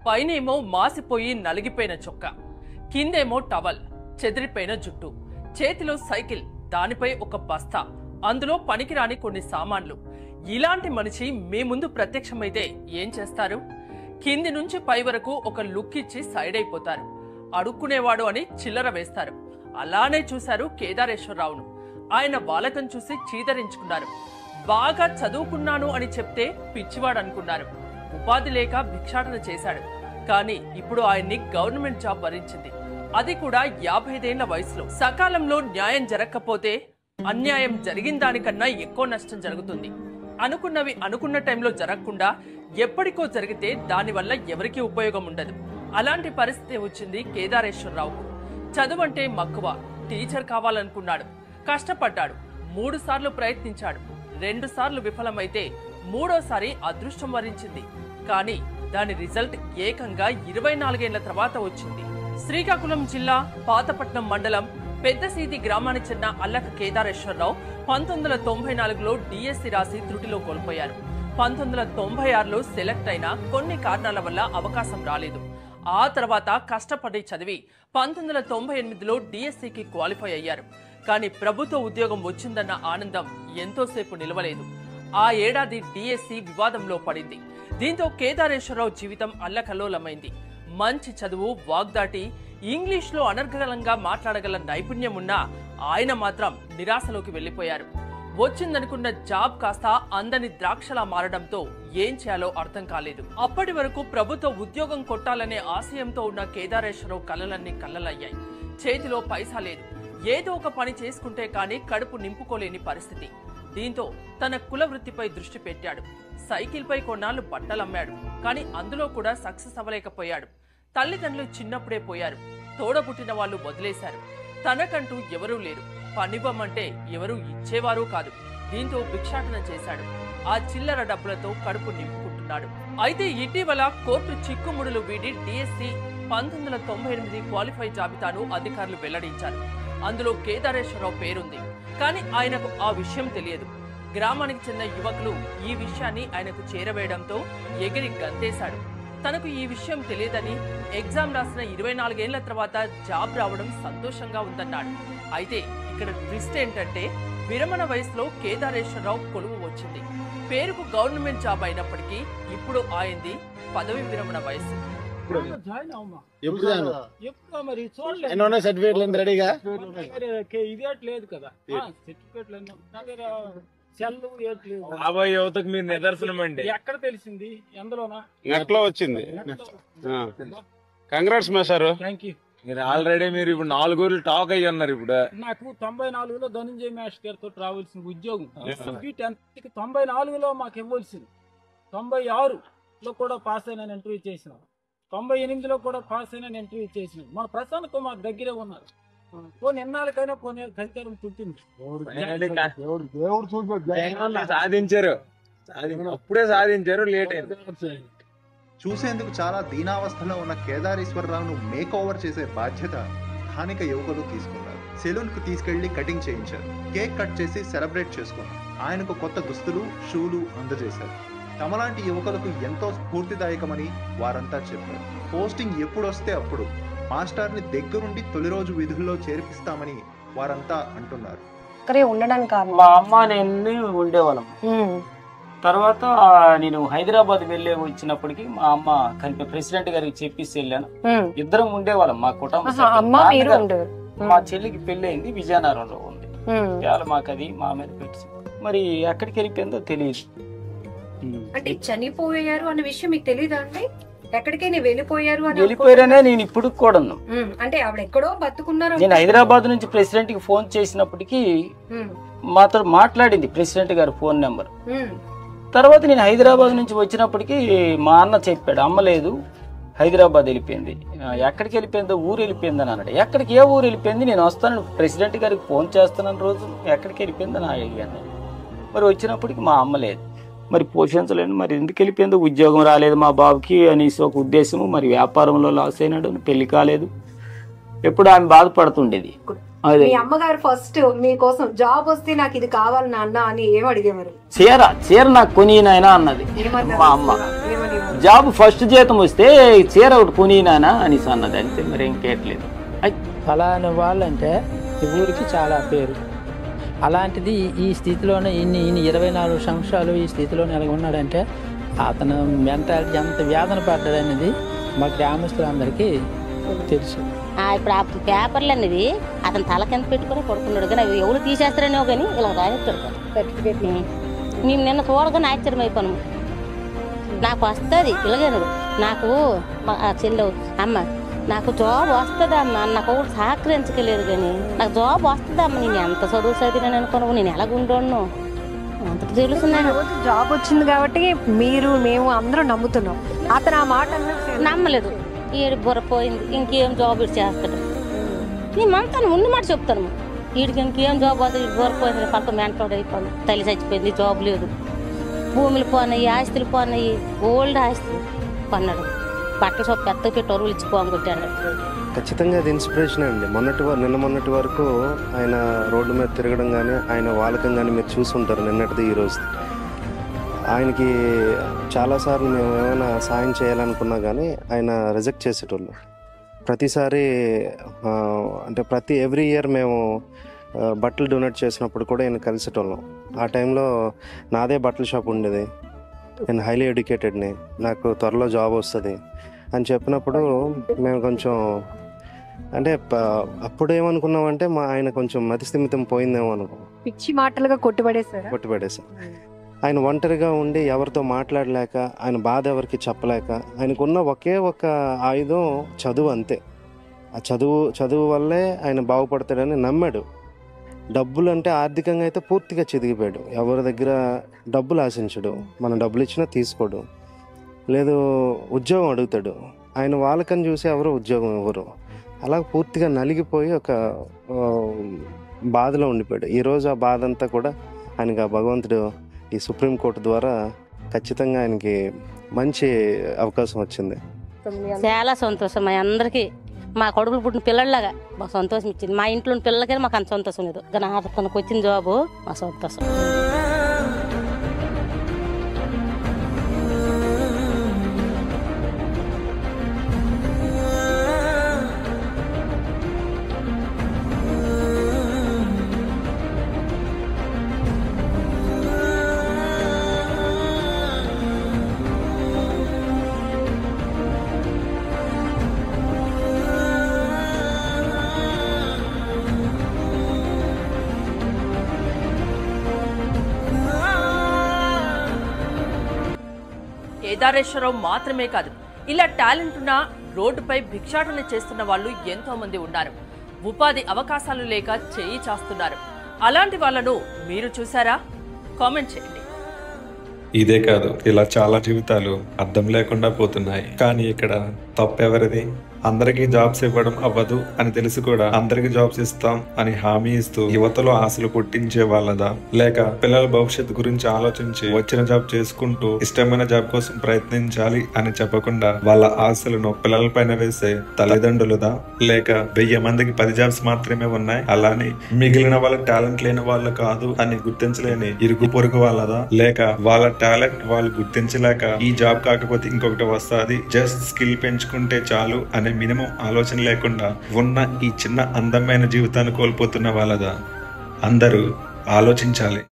పైనేమో మాసిపోయి నలిగిపోయిన చొక్క కిందేమో టవల్ చెదిరిపోయిన జుట్టు చేతిలో సైకిల్ దానిపై ఒక బస్తా అందులో పనికిరాని కొన్ని సామాన్లు ఇలాంటి మనిషి మీ ముందు ప్రత్యక్షమైతే ఏం చేస్తారు కింది నుంచి పై వరకు ఒక లుక్ ఇచ్చి సైడ్ అయిపోతారు అడుక్కునేవాడు అని చిల్లర వేస్తారు అలానే చూశారు కేదారేశ్వరరావును ఆయన బాలకం చూసి చీదరించుకున్నారు బాగా చదువుకున్నాను అని చెప్తే పిచ్చివాడు అనుకున్నారు ఉపాధి లేక భిక్షాటన చేశాడు కానీ ఇప్పుడు ఆయన్ని గవర్నమెంట్ జాబ్ భరించింది అది కూడా యాభైదేళ్ల వయసులో సకాలంలో న్యాయం జరగకపోతే అన్యాయం జరిగిన దానికన్నా ఎక్కువ నష్టం జరుగుతుంది అనుకున్నవి అనుకున్న టైంలో జరగకుండా ఎప్పటికో జరిగితే దానివల్ల ఎవరికీ ఉపయోగం ఉండదు అలాంటి పరిస్థితి వచ్చింది కేదారేశ్వరరావుకు చదువంటే మక్కువ టీచర్ కావాలనుకున్నాడు కష్టపడ్డాడు మూడు సార్లు ప్రయత్నించాడు రెండు సార్లు విఫలమైతే మూడోసారి అదృష్టం వరించింది కానీ దాని రిజల్ట్ ఏకంగా ఇరవై నాలుగేళ్ల తర్వాత వచ్చింది శ్రీకాకుళం జిల్లా పాతపట్నం మండలం పెద్దసీది గ్రామానికి చెందిన అల్లక కేదారేశ్వరరావు పంతొమ్మిది వందల తొంభై నాలుగులో డిఎస్సి రాసి త్రుటిలో కోల్పోయారు పంతొమ్మిది వందల తొంభై ఆరులో సెలెక్ట్ అయిన కొన్ని కారణాల వల్ల అవకాశం రాలేదు ఆ తర్వాత కష్టపడి చదివి పంతొమ్మిది వందల తొంభై ఎనిమిదిలో డిఎస్సికి క్వాలిఫై అయ్యారు కానీ ప్రభుత్వ ఉద్యోగం వచ్చిందన్న ఆనందం ఎంతోసేపు నిలవలేదు ఆ ఏడాది డిఎస్సి వివాదంలో పడింది దీంతో కేదారేశ్వరరావు జీవితం అల్లకల్లోలమైంది మంచి చదువు వాగ్దాటి ఇంగ్లీష్లో అనర్గళంగా మాట్లాడగల నైపుణ్యం ఉన్నా ఆయన మాత్రం నిరాశలోకి వెళ్లిపోయారు వచ్చిందనుకున్న జాబ్ కాస్త అందని ద్రాక్షలా మారడంతో ఏం చేయాలో అర్థం కాలేదు అప్పటి వరకు ప్రభుత్వ ఉద్యోగం కొట్టాలనే ఆశయంతో ఉన్న కేదారేశ్వరరావు కలలన్నీ కళ్ళలయ్యాయి చేతిలో పైసా లేదు ఏదో ఒక పని చేసుకుంటే కానీ కడుపు నింపుకోలేని పరిస్థితి దీంతో తన కుల వృత్తిపై దృష్టి పెట్టాడు సైకిల్పై కొన్నాళ్ళు బట్టలమ్మాడు కానీ అందులో కూడా సక్సెస్ అవ్వలేకపోయాడు తల్లిదండ్రులు చిన్నప్పుడే పోయారు తోడబుట్టిన వాళ్ళు వదిలేశారు తనకంటూ ఎవరూ లేరు పనివ్వమంటే ఎవరూ ఇచ్చేవారు కాదు దీంతో భిక్షాటన చేశాడు ఆ చిల్లర డబ్బులతో కడుపు నింపుకుంటున్నాడు అయితే ఇటీవల కోర్టు చిక్కుముడులు వీడి డిఎస్సి పంతొమ్మిది వందల తొంభై ఎనిమిది క్వాలిఫై జాబితాను అధికారులు వెల్లడించారు అందులో కేదారేశ్వరరావు పేరుంది కానీ ఆయనకు ఆ విషయం తెలియదు గ్రామానికి చెందిన యువకులు ఈ విషయాన్ని ఆయనకు చేరవేయడంతో ఎగిరి గంతేశాడు తనకు ఈ విషయం తెలియదని ఎగ్జామ్ రాసిన ఇరవై నాలుగేళ్ల తర్వాత జాబ్ రావడం సంతోషంగా ఉందన్నాడు అయితే ఇక్కడ ట్విస్ట్ ఏంటంటే విరమణ వయసులో కేదారేశ్వరరావు కొలువు వచ్చింది పేరుకు గవర్నమెంట్ జాబ్ అయినప్పటికీ ఇప్పుడు ఆయంది పదవి విరమణ వయసు జాయిన్ అవ్వమా ఎప్పుడు జాయిన్ ఎప్పుడు మరి చూడలేదు ఎన్ని ఉన్నాయి సర్టిఫికేట్లు ఏంటి రెడీగా ఇదేట్ లేదు కదా సర్టిఫికేట్లు ఎన్నో నా దగ్గర సెల్ ఏట్ లేదు రాబోయే యువతకు మీరు నిదర్శనం అండి ఎక్కడ తెలిసింది ఎందులోనా నెట్ లో వచ్చింది కంగ్రాట్స్ మేసారు థ్యాంక్ యూ మీరు ఆల్రెడీ మీరు ఇప్పుడు నాలుగు ఊర్లు టాక్ అయ్యి ఉన్నారు ఇప్పుడు నాకు తొంభై నాలుగులో ధనంజయ మాస్టర్ గారితో రావాల్సిన ఉద్యోగం ఎస్ఎస్బి టెన్త్ కి తొంభై నాలుగులో మాకు ఇవ్వాల్సింది తొంభై ఆరులో కూడా పాస్ అయిన ఇంటర్వ్యూ చేసిన తొంభై ఎనిమిదిలో కూడా పాస్ అయిన ఇంటర్వ్యూ చేసిన మన ప్రశాంత్ కుమార్ దగ్గరే ఉన్నారు పోనీ ఎన్నాళ్ళకైనా పోనీ కనికరం పుట్టింది సాధించారు సాధి- అప్పుడే సాధించారు లేట్ అయింది చూసేందుకు చాలా దీనావస్థలో ఉన్న కేదారేశ్వరరావును మేక్ ఓవర్ చేసే బాధ్యత స్థానిక యువకులు తీసుకున్నారు సెలూన్ కు తీసుకెళ్లి కటింగ్ చేయించారు కేక్ కట్ చేసి సెలబ్రేట్ చేసుకున్నారు ఆయనకు కొత్త దుస్తులు షూలు అందజేశారు తమలాంటి యువకులకు ఎంతో స్ఫూర్తిదాయకమని వారంతా చెప్పారు పోస్టింగ్ ఎప్పుడొస్తే అప్పుడు మాస్టర్ని దగ్గరుండి తొలి రోజు విధుల్లో చేర్పిస్తామని వారంతా అంటున్నారు ఇక్కడే ఉండడానికి కారణం మా అమ్మ నేను ఉండేవాళ్ళం ఉమ్, తర్వాత నేను హైదరాబాద్ వెళ్ళే వచ్చినప్పటికి మా అమ్మ కలిపి ప్రెసిడెంట్ గారికి చెప్పేసి వెళ్ళాను ఉమ్. ఇద్దరం ఉండేవాళ్ళం మా కుటుంబ ఆహా, సభ్యులు. అమ్మ మీరు నాన్నగారు- ఉండేవారు మా చెల్లికి పెళ్లి అయింది విజయనగరంలో ఉంది ఉమ్. ఇవాళ మాకు అది మా మీద పెట్టి మరి ఎక్కడికి వెళ్ళిపోయిందో తెలియదు అంటే చనిపోయారు అన్న విషయం మీకు తెలియదా అండి ఎక్కడికైనా వెళ్ళిపోయారు అని వెళ్ళిపోయారనే నేను ఇప్పుడు కూడా ఉన్నాను ఉమ్, అంటే ఆవిడ ఎక్కడో బతుకున్నారు నేను హైదరాబాద్ నుంచి ప్రెసిడెంట్ కి ఫోన్ చేసినప్పటికీ ఉమ్, మాతో మాట్లాడింది ప్రెసిడెంట్ గారి ఫోన్ నెంబర్ ఉమ్, తర్వాత నేను హైదరాబాద్ నుంచి వచ్చినప్పటికీ మా అన్న చెప్పాడు అమ్మ లేదు హైదరాబాద్ వెళ్ళిపోయింది ఆ, ఎక్కడికి వెళ్ళిపోయిందో ఊరు వెళ్ళిపోయింది అని అన్నాడు ఎక్కడికి ఏ ఊరు వెళ్ళిపోయింది నేను వస్తాను ప్రెసిడెంట్ గారికి ఫోన్ చేస్తున్నాను రోజు ఎక్కడికి వెళ్ళిపోయిందని అడిగాను నేను. మరి వచ్చినప్పటికి మా అమ్మ లేదు మరి పోషించలేను మరి ఎందుకు వెళ్ళిపోయిందో ఉద్యోగం రాలేదు మా బాబుకి అనేసి ఒక ఉద్దేశము మరి వ్యాపారంలో లాస్ అయినాడు పెళ్లి కాలేదు ఎప్పుడు ఆమె బాధపడుతుండేది అదే మీ అమ్మగారు ఫస్ట్ మీకోసం జాబ్ వస్తే నాకు ఇది కావాలి నాన్న అని ఏం అడిగేవారు చీర చీర నాకు కొని నాయనా అన్నది ఏమన్నారు? మా అమ్మ ఏమనేవారు? జాబ్ ఫస్ట్ జీతం వస్తే చీర ఒకటి కొనినానా అనేసి అన్నది అంతే మరి ఇంకేట్లేదు అయ్ ఫలాని వాళ్ళంటే ఈ ఊరికి చాలా పేరు అలాంటిది ఈ- ఈ స్థితిలోనే ఇన్ని ఇన్ని ఇరవై నాలుగు సంవత్సరాలు ఈ స్థితిలో నెలకొని ఉన్నాడంటే అతను మెంటాలిటీ ఎంత వేదన పడ్డాడనేది మా గ్రామస్తులందరికీ తెలుసు ఆ, ఇప్పుడు ఆ పేపర్లు అనేది అతను తల కింద పెట్టుకుని పడుకున్నాడు కానీ అవి ఎవరు తీసేస్తారనో కానీ ఇలా రాయిస్తాడు సర్టిఫికేట్ మేము నిన్న చూడగానే ఆశ్చర్యం అయిపోయాము నాకు వస్తుంది ఇలాగేను నాకు మా ఆ చెల్లె అమ్మ నాకు జాబ్ వస్తుందమ్మా నాకు ఒకటి సహకరించలేదు కానీ నాకు జాబ్ వస్తుందమ్మా నేను ఎంత చదువు చదివాను అనుకోను నేను ఎలాగుండోను అంత తెలుసు నాకు రోజు జాబ్ వచ్చింది కాబట్టి మీరు మేము అందరం నమ్ముతున్నాం అతను ఆ మాట అన్నప్పుడు నమ్మలేదు ఈడు బుర్ర పోయింది ఇంకేం జాబ్ ఇటు చేస్తాడు నేను మంతాను ముందు మాట చెప్తాను వీడికి ఇంకేం జాబ్ అవుతుంది వీడు బుర్ర పోయింది పక్క మెంటోడు అయిపోయింది తల్లి చచ్చిపోయింది జాబ్ లేదు భూములు పోనాయి ఆస్తులు పోనాయి ఓల్డ్ ఆస్తులు కొన్నాడు బట్టల షాప్ పెద్ద పెట్టి ఒరువులు ఇచ్చి పోగొట్టాడు ఖచ్చితంగా అది ఇన్స్పిరేషన్ అండి మొన్నటి వర- నిన్న మొన్నటి వరకు ఆయన రోడ్డు మీద తిరగడం కానీ ఆయన వాలకం కానీ మీరు చూసుంటారు నిన్నటిది ఈ రోజు ఆయనకి చాలాసార్లు మేము ఏమైనా సాయం చేయాలనుకున్నా కానీ ఆయన రిజెక్ట్ చేసేటోళ్ళు ప్రతిసారి ఆ, అంటే ప్రతి ఎవ్రీ ఇయర్ మేము ఆ, బట్టలు డొనేట్ చేసినప్పుడు కూడా ఆయన కలిసేటోళ్ళం ఆ టైంలో నాదే బట్టల షాప్ ఉండేది నేను హైలీ ఎడ్యుకేటెడ్ని నాకు త్వరలో జాబ్ వస్తుంది అని చెప్పినప్పుడు మేము కొంచెం అంటే ప- అప్పుడు ఏమనుకున్నామంటే మా ఆయన కొంచెం మతిస్థిమితం పోయిందేమో అనుకో పిచ్చి మాటలుగా కొట్టుబడేశారా కొట్టిపడేసాం ఆయన ఒంటరిగా ఉండి ఎవరితో మాట్లాడలేక ఆయన బాధ ఎవరికి చెప్పలేక ఆయనకున్న ఒకే ఒక ఆయుధం చదువు అంతే ఆ చదువు చదువు వల్లే ఆయన బాగుపడతాడని నమ్మాడు డబ్బులు అంటే ఆర్థికంగా అయితే పూర్తిగా చిదిగిపోయాడు ఎవరి దగ్గర డబ్బులు ఆశించడు మనం డబ్బులు ఇచ్చినా తీసుకోడు లేదు ఉద్యోగం అడుగుతాడు ఆయన వాళ్ళకని చూసి ఎవరు ఉద్యోగం ఇవ్వరు అలా పూర్తిగా నలిగిపోయి ఒక ఆ, బాధలో ఉండిపోయాడు ఈరోజు ఆ బాధ అంతా కూడా ఆయనకి ఆ భగవంతుడు ఈ సుప్రీంకోర్టు ద్వారా ఖచ్చితంగా ఆయనకి మంచి అవకాశం వచ్చింది చాలా సంతోషం మా అందరికీ మా కొడుకులు పుట్టిన పిల్లల్లాగా మాకు సంతోషం ఇచ్చింది మా ఇంట్లో ఉన్న పిల్లలకే మాకు అంత సంతోషం లేదు కానీ అతనికి వచ్చిన జాబు మా సంతోషం కేదారేశ్వరరావు మాత్రమే కాదు ఇలా టాలెంట్ ఉన్న రోడ్డుపై భిక్షాటన చేస్తున్న వాళ్ళు ఎంతో మంది ఉన్నారు ఉపాధి అవకాశాలు లేక చేయి చాస్తున్నారు అలాంటి వాళ్ళను మీరు చూసారా కామెంట్ చేయండి ఇదే కాదు ఇలా చాలా జీవితాలు అర్థం లేకుండా పోతున్నాయి కానీ ఇక్కడ తప్పెవరిది అందరికీ జాబ్స్ ఇవ్వడం అవ్వదు అని తెలిసి కూడా అందరికీ జాబ్స్ ఇస్తాం అని హామీ ఇస్తూ యువతలో ఆశలు పుట్టించే వాళ్ళదా లేక పిల్లల భవిష్యత్తు గురించి ఆలోచించి వచ్చిన జాబ్ చేసుకుంటూ ఇష్టమైన జాబ్ కోసం ప్రయత్నించాలి అని చెప్పకుండా వాళ్ళ ఆశలను పిల్లల పైన వేసే తల్లిదండ్రులదా లేక వెయ్యి మందికి పది జాబ్స్ మాత్రమే ఉన్నాయి అలానే మిగిలిన వాళ్ళ టాలెంట్ లేని వాళ్ళు కాదు అని గుర్తించలేని ఇరుగు పొరుగు వాళ్ళదా లేక వాళ్ళ టాలెంట్ వాళ్ళు గుర్తించలేక ఈ జాబ్ కాకపోతే ఇంకొకటి వస్తుంది జస్ట్ స్కిల్ పెంచుకుంటే చాలు అనే మినిమం ఆలోచన లేకుండా ఉన్న ఈ చిన్న అందమైన జీవితాన్ని కోల్పోతున్న వాళ్ళదా అందరూ ఆలోచించాలి